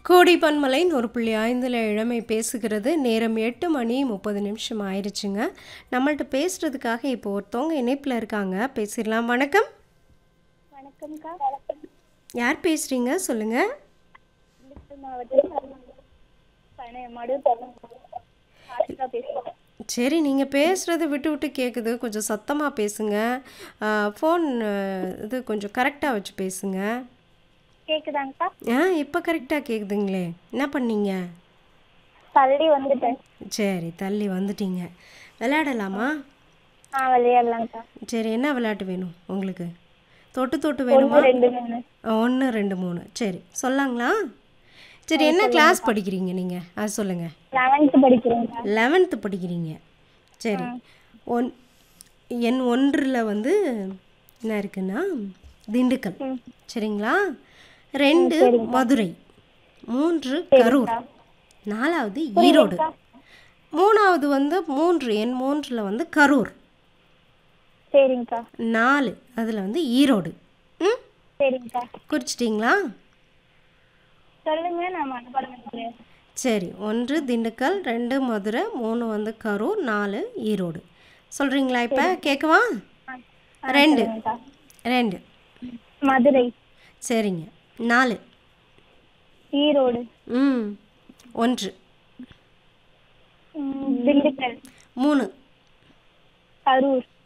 கோடி பன்மலைன்னு ஒரு புள்ளி ஐந்தில் இளமை பேசுகிறது நேரம் எட்டு மணி முப்பது நிமிஷம் ஆயிடுச்சுங்க நம்மள்ட்ட பேசுகிறதுக்காக இப்போ ஒருத்தவங்க இணைப்பில் இருக்காங்க பேசிடலாம் வணக்கம் வணக்கம்க்கா யார் பேசுகிறீங்க சொல்லுங்கள் திண்டுக்கல் மாவட்டம் பனையமாடு ஆஷிகா பேசுகிறேன் சரி நீங்கள் பேசுகிறது விட்டு விட்டு கேட்குது கொஞ்சம் சத்தமாக பேசுங்க ஃபோன் இது கொஞ்சம் கரெக்டாக வச்சு பேசுங்க கேக்குதாங்கக்கா ஆ இப்போ கரெக்டாக கேட்குதுங்களே என்ன பண்ணீங்க தள்ளி வந்துட்டேன் சரி தள்ளி வந்துட்டீங்க விளையாடலாமா ஆ விளையாடலாங்க்கா சரி என்ன விளையாட்டு வேணும் உங்களுக்கு தொட்டு தொட்டு வேணுமா ரெண்டு மூணு ஒன்று ரெண்டு மூணு சரி சொல்லாங்களா சரி என்ன கிளாஸ் படிக்கிறீங்க நீங்கள் அது சொல்லுங்கள் லெவன்த்து படிக்கிறேங்க்கா லெவன்த்து படிக்கிறீங்க சரி ஒன் என் ஒன்றில் வந்து என்ன இருக்குன்னா திண்டுக்கல் சரிங்களா ரெண்டு மதுரை மூன்று கரூர் நாலாவது ஈரோடு மூணாவது வந்து மூன்று என் மூன்றில் வந்து கரூர் சரிங்கக்கா நாலு அதில் வந்து ஈரோடு ம் சரிங்கக்கா குறிச்சிட்டிங்களா சொல்லுங்க நான் மனப்பாடம் பண்ணிக்கிறேன் சரி ஒன்று திண்டுக்கல் ரெண்டு மதுரை மூணு வந்து கரூர் நாலு ஈரோடு சொல்கிறீங்களா இப்போ கேட்கவா ரெண்டு சொல்லுங்கக்கா. ரெண்டு மதுரை சரிங்க நாலு ஈரோடு ம் ஒன்று ம், திண்டுக்கல் மூணு கரூர்